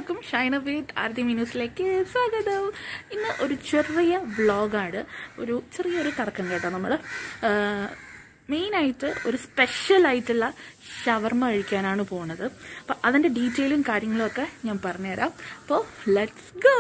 എല്ലാവർക്കും ഷൈന വിത്ത് ആർത്തി ന്യൂസിലേക്ക് സ്വാഗതം ഇന്ന് ഒരു ചെറിയ വ്ളോഗാണ് ഒരു ചെറിയൊരു കറക്കം കേട്ടോ നമ്മൾ മെയിനായിട്ട് ഒരു സ്പെഷ്യൽ ആയിട്ടുള്ള ഷവർമ കഴിക്കാനാണ് പോണത് അപ്പം അതിൻ്റെ ഡീറ്റെയിലും കാര്യങ്ങളും ഒക്കെ ഞാൻ പറഞ്ഞുതരാം അപ്പോൾ ലെറ്റ്സ് ഗോ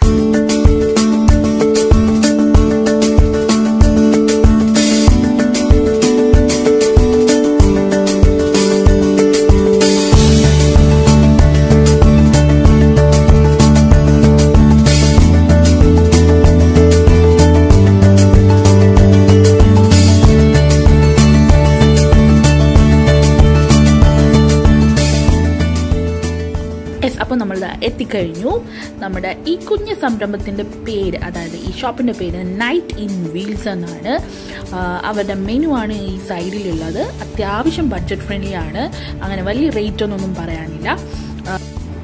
യെസ് അപ്പോൾ നമ്മൾ എത്തിക്കഴിഞ്ഞു നമ്മുടെ ഈ കുഞ്ഞു സംരംഭത്തിൻ്റെ പേര് അതായത് ഈ ഷോപ്പിൻ്റെ പേര് നൈറ്റ് ഇൻ വീൽസ് എന്നാണ് ആ, അവരുടെ മെനു ആണ് ഈ സൈഡിലുള്ളത് അത്യാവശ്യം ബഡ്ജറ്റ് ഫ്രണ്ട്ലി ആണ് അങ്ങനെ വലിയ റേറ്റ് ഒന്നും പറയാനില്ല ആ,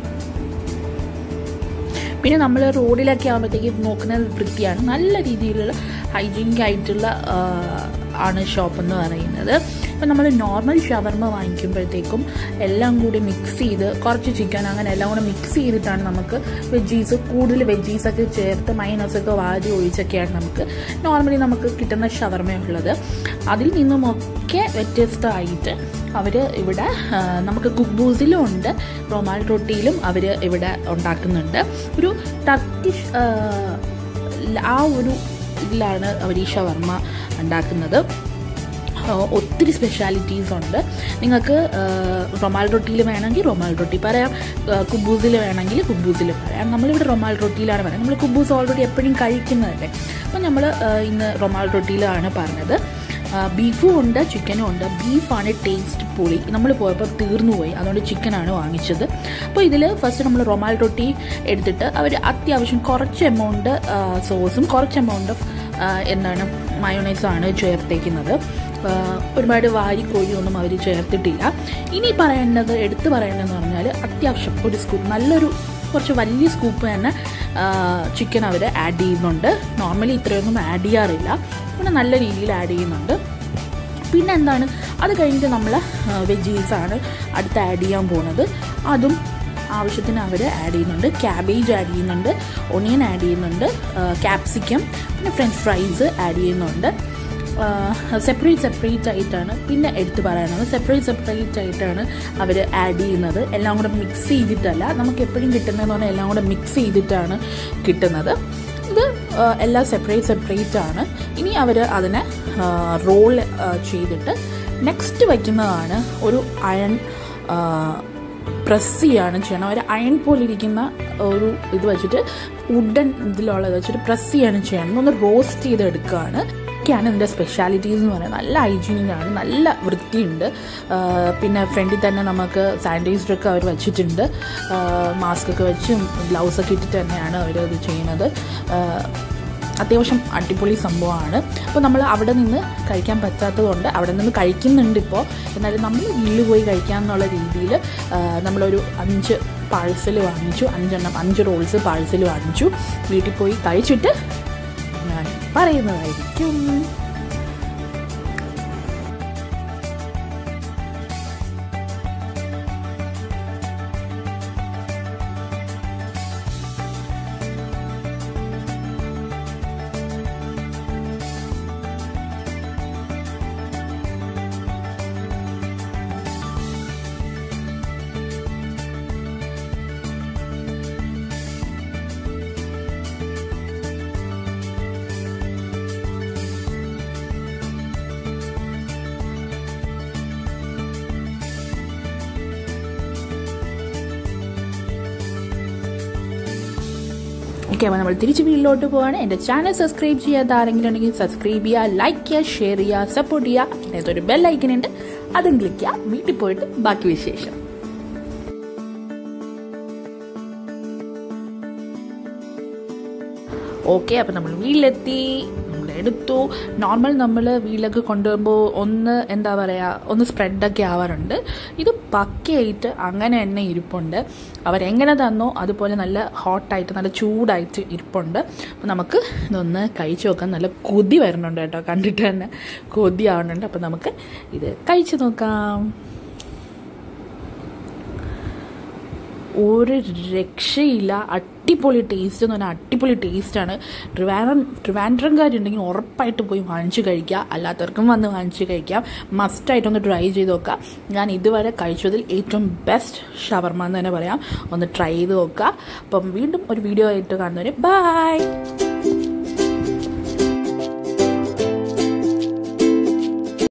പിന്നെ നമ്മൾ റോഡിലൊക്കെ ആകുമ്പോഴത്തേക്ക് നോക്കുന്നത് വൃത്തിയാണ് നല്ല രീതിയിലുള്ള ഹൈജീനിക് ആയിട്ടുള്ള ആ, ആണ് ഷോപ്പ് എന്ന് പറയുന്നത് ഇപ്പം നമ്മൾ നോർമൽ ഷവർമ വാങ്ങിക്കുമ്പോഴത്തേക്കും എല്ലാം കൂടി മിക്സ് ചെയ്ത് കുറച്ച് ചിക്കൻ അങ്ങനെ എല്ലാം കൂടെ മിക്സ് ചെയ്തിട്ടാണ് നമുക്ക് വെജീസ് കൂടുതൽ വെജീസൊക്കെ ചേർത്ത് മൈനസൊക്കെ വാരി ഒഴിച്ചൊക്കെയാണ് നമുക്ക് നോർമലി നമുക്ക് കിട്ടുന്ന ഷവർമ ഉള്ളത് അതിൽ നിന്നുമൊക്കെ വ്യത്യസ്തമായിട്ട് അവർ ഇവിടെ ആ, നമുക്ക് കുബൂസിലും ഉണ്ട് റൊമാൽ റൊട്ടിയിലും അവർ ഇവിടെ ഉണ്ടാക്കുന്നുണ്ട് ഒരു ടർക്കിഷ് ആ, ആ ഒരു ഇതിലാണ് അവർ ഈ ഷവർമ ഉണ്ടാക്കുന്നത് ആ, ഒത്തിരി സ്പെഷ്യാലിറ്റീസ് ഉണ്ട് നിങ്ങൾക്ക് റൊമാൽ റൊട്ടിയിൽ വേണമെങ്കിൽ റൊമാൽ റൊട്ടി പറയാം കുബൂസിൽ വേണമെങ്കിൽ കുബൂസിൽ പറയാം നമ്മളിവിടെ റൊമാൽ റൊട്ടിയിലാണ് പറയുന്നത് നമ്മൾ കുബൂസ് ഓൾറെഡി എപ്പോഴും കഴിക്കുന്നതല്ലേ അപ്പോൾ നമ്മൾ ഇന്ന് റൊമാൽ റൊട്ടിയിലാണ് പറഞ്ഞത് ബീഫും ഉണ്ട് ചിക്കനും ഉണ്ട് ബീഫാണ് ടേസ്റ്റ് പൊളി നമ്മൾ പോയപ്പോൾ തീർന്നു പോയി അതുകൊണ്ട് ചിക്കനാണ് വാങ്ങിച്ചത് അപ്പോൾ ഇതിൽ ഫസ്റ്റ് നമ്മൾ റൊമാൽ റൊട്ടി എടുത്തിട്ട് അവർ അത്യാവശ്യം കുറച്ച് എമൗണ്ട് സോസും കുറച്ച് എമൗണ്ട് ഓഫ് എന്താണ് മയോണൈസാണ് ചേർത്തേക്കുന്നത് ആ, ഒരുപാട് വാരിക്കോഴിയൊന്നും അവർ ചേർത്തിട്ടില്ല ഇനി പറയേണ്ടത് എടുത്തു പറയേണ്ടതെന്ന് പറഞ്ഞാൽ അത്യാവശ്യം ഒരു സ്കൂപ്പ് നല്ലൊരു കുറച്ച് വലിയ സ്കൂപ്പ് തന്നെ ചിക്കൻ അവർ ആഡ് ചെയ്യുന്നുണ്ട് നോർമലി ഇത്രയൊന്നും ആഡ് ചെയ്യാറില്ല പിന്നെ നല്ല രീതിയിൽ ആഡ് ചെയ്യുന്നുണ്ട് പിന്നെ എന്താണ് അത് കഴിഞ്ഞിട്ട് നമ്മൾ വെജീസാണ് അടുത്ത് ആഡ് ചെയ്യാൻ പോകുന്നത് അതും ആവശ്യത്തിന് അവർ ആഡ് ചെയ്യുന്നുണ്ട് ക്യാബേജ് ആഡ് ചെയ്യുന്നുണ്ട് ഒണിയൻ ആഡ് ചെയ്യുന്നുണ്ട് ക്യാപ്സിക്കം പിന്നെ ഫ്രഞ്ച് ഫ്രൈസ് ആഡ് ചെയ്യുന്നുണ്ട് സെപ്പറേറ്റ് സെപ്പറേറ്റ് ആയിട്ടാണ് പിന്നെ എടുത്തു പറയാനുള്ളത് സെപ്പറേറ്റ് സെപ്പറേറ്റ് ആയിട്ടാണ് അവർ ആഡ് ചെയ്യുന്നത് എല്ലാം കൂടെ മിക്സ് ചെയ്തിട്ടല്ല നമുക്ക് എപ്പോഴും കിട്ടുന്നതെന്ന് പറഞ്ഞാൽ എല്ലാം കൂടെ മിക്സ് ചെയ്തിട്ടാണ് കിട്ടുന്നത് ഇത് ആ, എല്ലാം സെപ്പറേറ്റ് സെപ്പറേറ്റ് ആണ് ഇനി അവർ അതിനെ റോൾ ചെയ്തിട്ട് നെക്സ്റ്റ് വയ്ക്കുന്നതാണ് ഒരു അയൺ പ്രസ് ചെയ്യാണ് ചെയ്യണം ഒരു അയൺ പോലെ ഇരിക്കുന്ന ഒരു ഇത് വെച്ചിട്ട് വുഡൻ ഇതിലുള്ളത് വെച്ചിട്ട് പ്രസ് ചെയ്യാണ് ചെയ്യണം ഒന്ന് റോസ്റ്റ് ചെയ്തെടുക്കുകയാണ് ഒക്കെയാണ് ഇതിൻ്റെ സ്പെഷ്യാലിറ്റീസ് എന്ന് പറയുന്നത് നല്ല ഹൈജീനിക് ആണ് നല്ല വൃത്തിയുണ്ട് ആ, പിന്നെ ഫ്രണ്ടിൽ തന്നെ നമുക്ക് സാനിറ്റൈസറൊക്കെ അവർ വെച്ചിട്ടുണ്ട് മാസ്ക് ഒക്കെ വെച്ചും ഗ്ലൗസ് ഒക്കെ ഇട്ടിട്ട് തന്നെയാണ് അവർ ഇത് ചെയ്യുന്നത് ആ, അത്യാവശ്യം അടിപൊളി സംഭവമാണ് അപ്പോൾ നമ്മൾ അവിടെ നിന്ന് കഴിക്കാൻ പറ്റാത്തതുകൊണ്ട് അവിടെ നിന്ന് കഴിക്കുന്നുണ്ട് ഇപ്പോൾ എന്നാലും നമ്മൾ വീട്ടിൽ പോയി കഴിക്കാമെന്നുള്ള രീതിയിൽ നമ്മളൊരു അഞ്ച് പാഴ്സൽ വാങ്ങിച്ചു അഞ്ചെണ്ണം അഞ്ച് റോൾസ് പാഴ്സൽ വാങ്ങിച്ചു വീട്ടിൽ പോയി കഴിച്ചിട്ട് ഞാൻ പറയുന്നതായിരിക്കും ഓക്കെ അപ്പോൾ നമ്മൾ തിരിച്ച് വീട്ടിലോട്ട് പോവാണ് എൻ്റെ ചാനൽ സബ്സ്ക്രൈബ് ചെയ്യാത്ത ആരെങ്കിലും ഉണ്ടെങ്കിൽ സബ്സ്ക്രൈബ് ചെയ്യുക ലൈക്ക് ചെയ്യുക ഷെയർ ചെയ്യുക സപ്പോർട്ട് ചെയ്യുക അതിനകത്ത് ഒരു ബെൽ ഐക്കൺ ഉണ്ട് അതും ക്ലിക്ക് ചെയ്യുക വീട്ടിൽ പോയിട്ട് ബാക്കി വിശേഷം ഓക്കെ അപ്പം നമ്മൾ വീട്ടിലെത്തി നമ്മൾ എടുത്തു നോർമൽ നമ്മൾ വീട്ടിലൊക്കെ കൊണ്ടുപോകുമ്പോൾ ഒന്ന് എന്താ പറയുക ഒന്ന് സ്പ്രെഡൊക്കെ ആവാറുണ്ട് ഇത് പക്കയായിട്ട് അങ്ങനെ തന്നെ ഇരിപ്പുണ്ട് അവരെങ്ങനെ തന്നോ അതുപോലെ നല്ല ഹോട്ടായിട്ട് നല്ല ചൂടായിട്ട് ഇരിപ്പുണ്ട് അപ്പം നമുക്ക് ഇതൊന്ന് കഴിച്ചു നോക്കാം നല്ല കൊതി വരുന്നുണ്ട് കേട്ടോ കണ്ടിട്ട് തന്നെ കൊതി ആവുന്നുണ്ട് അപ്പം നമുക്ക് ഇത് കഴിച്ചു നോക്കാം ഒരു രക്ഷയില്ല അടിപൊളി ടേസ്റ്റ് എന്ന് പറഞ്ഞാൽ അടിപൊളി ടേസ്റ്റാണ് ട്രിവാൻഡ്രം ട്രിവാൻഡ്രംകാരുണ്ടെങ്കിൽ ഉറപ്പായിട്ട് പോയി വാങ്ങിച്ച് കഴിക്കുക അല്ലാത്തവർക്കും വന്ന് വാങ്ങിച്ച് കഴിക്കാം മസ്റ്റായിട്ടൊന്ന് ട്രൈ ചെയ്ത് നോക്കുക ഞാൻ ഇതുവരെ കഴിച്ചതിൽ ഏറ്റവും ബെസ്റ്റ് ഷവർമ എന്ന് തന്നെ പറയാം ഒന്ന് ട്രൈ ചെയ്ത് നോക്കുക അപ്പം വീണ്ടും ഒരു വീഡിയോ ആയിട്ട് കാണുന്നവരെ ബൈ